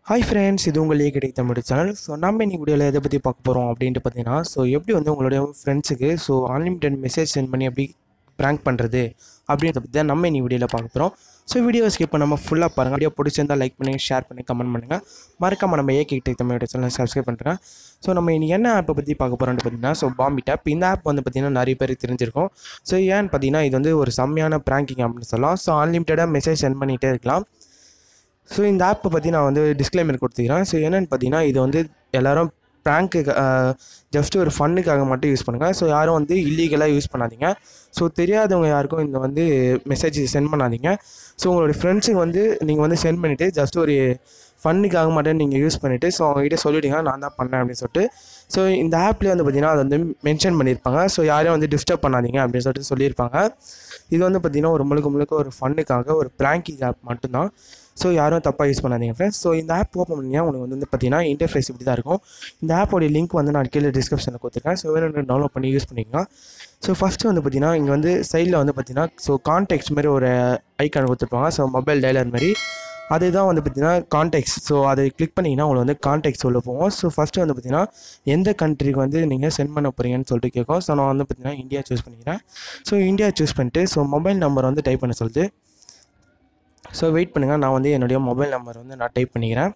hi friends இது உங்கள் கிடை தமிழ் சேனல் ஸோ நம்ம இன்னைக்கு வீடியோவில் எதை பற்றி பார்க்க போகிறோம் அப்படின்ட்டு பார்த்தீங்கன்னா ஸோ எப்படி வந்து உங்களுடைய ஃப்ரெண்ட்ஸுக்கு ஸோ அன்லிமிட்டெட் மெசேஜ் சென்ட் பண்ணி எப்படி ப்ராங்க் பண்ணுறது அப்படின்றத பற்றி தான் நம்ம இன்னைக்கு வீடியோவில் பார்க்க போகிறோம் ஸோ வீடியோ ஸ்கிப் பண்ணாமல் ஃபுல்லாக பாருங்கள் வீடியோ பிடிச்சிருந்தால் லைக் பண்ணி ஷேர் பண்ணி கமெண்ட் பண்ணுங்கள் மறக்காம நம்ம AK tech Tamil channel subscribe பண்ணுறேன் ஸோ நம்ம இன்னைக்கு என்ன ஆப்பை பற்றி பார்க்க போகிறோம்னு பார்த்தீங்கன்னா ஸோ பாம்பிட் ஆப் இந்த ஆப் வந்து பார்த்தீங்கன்னா நிறைய பேருக்கு தெரிஞ்சிருக்கும் ஸோ ஏன்னு பார்த்தீங்கன்னா இது வந்து ஒரு செம்மையான ப்ராங்கிங் அப்படின்னு சொல்லலாம் ஸோ அன்லிமிட்டடாக மெசேஜ் சென்ட் பண்ணிகிட்டே இருக்கலாம் ஸோ இந்த ஆப்பை பற்றி நான் வந்து டிஸ்க்ளைமர் கொடுத்துக்கிறேன் ஸோ என்னென்னு பார்த்தீங்கன்னா இது வந்து எல்லோரும் ப்ராங்க்கு ஜஸ்ட் ஒரு ஃபன்னுக்காக மட்டும் யூஸ் பண்ணுங்கள் ஸோ யாரும் வந்து இல்லீகலாக யூஸ் பண்ணாதீங்க ஸோ தெரியாதவங்க யாருக்கும் இந்த வந்து மெசேஜ் சென்ட் பண்ணாதீங்க ஸோ உங்களுடைய ஃப்ரெண்ட்ஸுக்கு வந்து நீங்கள் வந்து சென்ட் பண்ணிவிட்டு ஜஸ்ட் ஒரு ஃபன்னுக்காக மட்டும் நீங்கள் யூஸ் பண்ணிவிட்டு ஸோ அவங்ககிட்ட சொல்லிவிடுங்க நான் தான் பண்ணேன் அப்படின்னு சொல்லிட்டு ஸோ இந்த ஆப்லேயே வந்து பார்த்திங்கன்னா அதை வந்து மென்ஷன் பண்ணியிருப்பாங்க ஸோ யாரையும் வந்து டிஸ்டர்ப் பண்ணாதீங்க அப்படின்னு சொல்லிட்டு சொல்லியிருப்பாங்க இது வந்து பார்த்திங்கன்னா ஒரு முழுக்க முழுக்க ஒரு ஃபன்னுக்காக ஒரு ப்ராங்கிங் ஆப் மட்டும்தான் ஸோ யாரும் தப்பாக யூஸ் பண்ணாதீங்க ஃப்ரெண்ட்ஸ் ஸோ இந்த ஆப் ஓப்பன் பண்ணியா உங்களுக்கு வந்து பார்த்தீங்கன்னா இன்டர்ஃபேஸ் இப்படி தான் இருக்கும் இந்த ஆப்போடைய லிங்க் வந்து நான் கீழே டிஸ்கிரிப்ஷனில் கொடுத்துருக்கேன் ஸோ வேணும் டவுன்லோட் பண்ணி யூஸ் பண்ணிக்கலாம் ஸோ ஃபஸ்ட்டு வந்து பார்த்தீங்கன்னா இங்கே வந்து சைடில் வந்து பார்த்தீங்கன்னா ஸோ கான்டெக்ட் மாதிரி ஒரு ஐக்கான் கொடுத்துருப்பாங்க ஸோ மொபைல் டைலர் மாதிரி அதுதான் வந்து பார்த்தீங்கன்னா கான்டெக்ட்ஸ் ஸோ அதை கிளிக் பண்ணிங்கன்னா உங்களுக்கு வந்து கான்டெக்ட்ஸ் உள்ள போவோம் ஸோ ஃபஸ்ட்டு வந்து பார்த்தீங்கன்னா எந்த கண்ட்ரிக்கு வந்து நீங்கள் சென்ட் பண்ண போகிறீங்கன்னு சொல்லிட்டு கேட்கும் ஸோ நான் வந்து பார்த்தீங்கன்னா இந்தியா சூஸ் பண்ணிக்கிறேன் ஸோ இந்தியா சூஸ் பண்ணிட்டு ஸோ மொபைல் நம்பர் வந்து டைப் பண்ண சொல்லுது ஸோ வெயிட் பண்ணுங்கள் நான் வந்து என்னுடைய மொபைல் நம்பர் வந்து நான் டைப் பண்ணிக்கிறேன்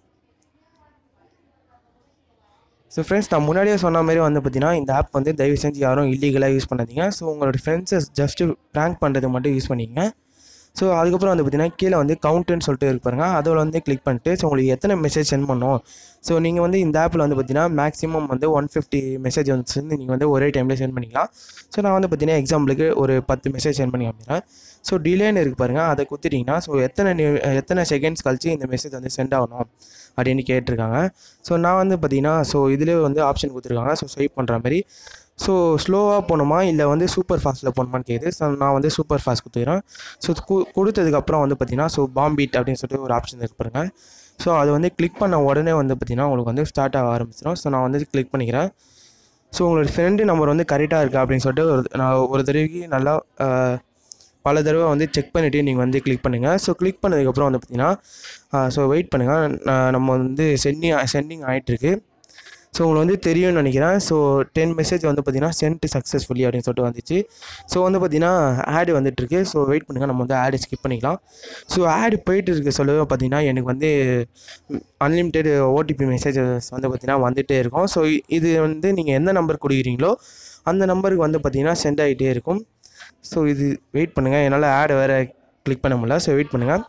ஸோ ஃப்ரெண்ட்ஸ் நான் முன்னாடியே சொன்ன மாதிரி வந்து பார்த்தீங்கன்னா இந்த ஆப் வந்து தயவு செஞ்சு யாரும் இல்லீகலாக யூஸ் பண்ணாதீங்க ஸோ உங்களோட ஃப்ரெண்ட்ஸை ஜஸ்ட்டு ப்ராங்க் பண்ணுறது மட்டும் யூஸ் பண்ணிக்கங்க ஸோ அதுக்கப்புறம் வந்து பார்த்தீங்கன்னா கீழே வந்து கவுண்ட்டுன்னு சொல்லிட்டு இருக்கு பாருங்க அதில் வந்து கிளிக் பண்ணிட்டு ஸோ உங்களுக்கு எத்தனை மெசேஜ் சென்ட் பண்ணோம் ஸோ நீங்கள் வந்து இந்த ஆப்பில் வந்து பார்த்தீங்கன்னா மேக்ஸிமம் வந்து ஒன் ஃபிஃப்டி மெசேஜ் வந்து நீங்கள் வந்து ஒரே டைமில் சென்ட் பண்ணிக்கலாம் ஸோ நான் வந்து பார்த்தீங்கன்னா எக்ஸாம்பிளுக்கு ஒரு பத்து மெசேஜ் சென்ட் பண்ணி காமிக்கிறேன் ஸோ டிலேன்னு இருக்குது பாருங்கள் அதை குத்திட்டிங்கன்னா ஸோ எத்தனை நி- எத்தனை செகண்ட்ஸ் கழிச்சு இந்த மெசேஜ் வந்து சென்ட் ஆகணும் அப்படின்னு கேட்டிருக்காங்க ஸோ நான் வந்து பார்த்தீங்கன்னா ஸோ இதிலே வந்து ஆப்ஷன் கொடுத்துருக்காங்க ஸோ ஸ்வைப் பண்ணுற மாதிரி ஸோ ஸ்லோவாக போகணுமா இல்லை வந்து சூப்பர் ஃபாஸ்ட்டில் போகணுமான்னு கேட்குது ஸோ நான் வந்து சூப்பர் ஃபாஸ்ட் கொடுத்துக்கிறேன் ஸோ கு- கொடுத்ததுக்கப்புறம் வந்து பார்த்தீங்கன்னா ஸோ பாம்பீட் அப்படின்னு சொல்லிட்டு ஒரு ஆப்ஷன் இருக்கு பாருங்க ஸோ அது வந்து கிளிக் பண்ண உடனே வந்து பார்த்தீங்கன்னா உங்களுக்கு வந்து ஸ்டார்ட் ஆக ஆரம்பிச்சிடும் ஸோ நான் வந்து கிளிக் பண்ணிக்கிறேன் ஸோ உங்களோட ஃப்ரெண்டு நம்பர் வந்து கரெக்டாக இருக்கா அப்படின்னு சொல்லிட்டு ஒரு நான் ஒரு தடவைக்கு நல்லா ஆஹ், பல தடவை வந்து செக் பண்ணிவிட்டு நீங்கள் வந்து கிளிக் பண்ணுங்கள் ஸோ கிளிக் பண்ணதுக்கப்புறம் வந்து பார்த்தீங்கன்னா ஸோ வெயிட் பண்ணுங்கள் நம்ம வந்து சென்டிங் சென்டிங் ஆகிட்டுருக்கு ஸோ உங்களுக்கு வந்து தெரியும்னு நினைக்கிறேன் ஸோ டென் மெசேஜ் வந்து பார்த்தீங்கன்னா சென்ட் சக்ஸஸ்ஃபுல்லி அப்படின்னு சொல்லிட்டு வந்துச்சு ஸோ வந்து பார்த்தீங்கன்னா ஆடு வந்துட்டுருக்கு ஸோ வெயிட் பண்ணுங்கள் நம்ம வந்து ஆடு ஸ்கிப் பண்ணிக்கலாம் ஸோ ஆடு போயிட்டு இருக்க சொல்லவே பார்த்தீங்கன்னா எனக்கு வந்து அன்லிமிட்டெட் ஓடிபி மெசேஜஸ் வந்து பார்த்தீங்கன்னா வந்துகிட்டே இருக்கும் ஸோ இது வந்து நீங்கள் எந்த நம்பர் கொடுக்குறீங்களோ அந்த நம்பருக்கு வந்து பார்த்தீங்கன்னா சென்ட் ஆகிட்டே இருக்கும் ஸோ இது வெயிட் பண்ணுங்கள் என்னால் ஆடை வேறு கிளிக் பண்ண முடியல ஸோ வெயிட் பண்ணுங்கள்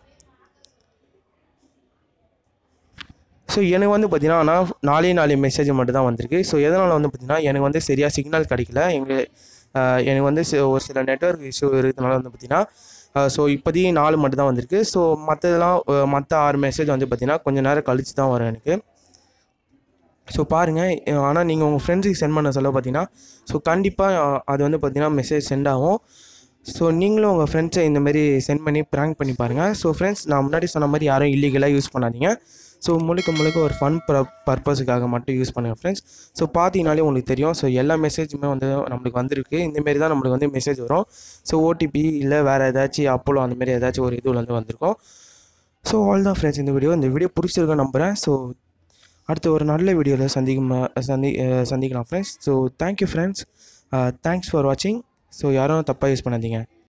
ஸோ எனக்கு வந்து பார்த்தீங்கன்னா ஆனால் நாலே நாலு மெசேஜ் மட்டும் தான் வந்திருக்கு ஸோ எதனால் வந்து பார்த்தீங்கன்னா எனக்கு வந்து சரியாக சிக்னல் கிடைக்கல எங்கள் எனக்கு வந்து சி- ஒரு சில நெட்வொர்க் இஷ்யூ இருக்கிறதுனால வந்து பார்த்தீங்கன்னா ஸோ இப்போதைக்கு நாலு மட்டும் தான் வந்திருக்கு ஸோ மற்றதெல்லாம் மற்ற ஆறு மெசேஜ் வந்து பார்த்தீங்கன்னா கொஞ்சம் நேரம் கழிச்சு தான் வரும் எனக்கு ஸோ பாருங்கள் ஆனால் நீங்கள் உங்கள் ஃப்ரெண்ட்ஸுக்கு சென்ட் பண்ண சொல்ல பார்த்தீங்கன்னா ஸோ கண்டிப்பாக அது வந்து பார்த்தீங்கன்னா மெசேஜ் சென்ட் ஆகும் ஸோ நீங்களும் உங்கள் ஃப்ரெண்ட்ஸை இந்த மாதிரி சென்ட் பண்ணி ப்ராங்க் பண்ணி பாருங்கள் ஸோ ஃப்ரெண்ட்ஸ் நான் முன்னாடி சொன்ன மாதிரி யாரும் இல்லீகலாக யூஸ் பண்ணாதீங்க ஸோ முழுக்க முழுக்க ஒரு ஃபன் பர்பஸுக்காக மட்டும் யூஸ் பண்ணுங்கள் ஃப்ரெண்ட்ஸ் ஸோ பார்த்தீங்கனாலே உங்களுக்கு தெரியும் ஸோ எல்லா மெசேஜுமே வந்து நம்மளுக்கு வந்திருக்கு இந்தமாரி தான் நம்மளுக்கு வந்து மெசேஜ் வரும் ஸோ ஓடிபி இல்லை வேறு ஏதாச்சும் அப்போலோ அந்த மாதிரி ஏதாச்சும் ஒரு இதுவில் வந்து வந்திருக்கும் ஸோ ஆல் தான் ஃப்ரெண்ட்ஸ் இந்த வீடியோ இந்த வீடியோ பிடிச்சிருக்கேன் நம்புகிறேன் ஸோ அடுத்த ஒரு நல்ல வீடியோவில் சந்திக்கும் சந்தி அஹ் சந்திக்கலாம் friends so thank you friends thanks for வாட்சிங் ஸோ யாரும் தப்பாக யூஸ் பண்ணாதீங்க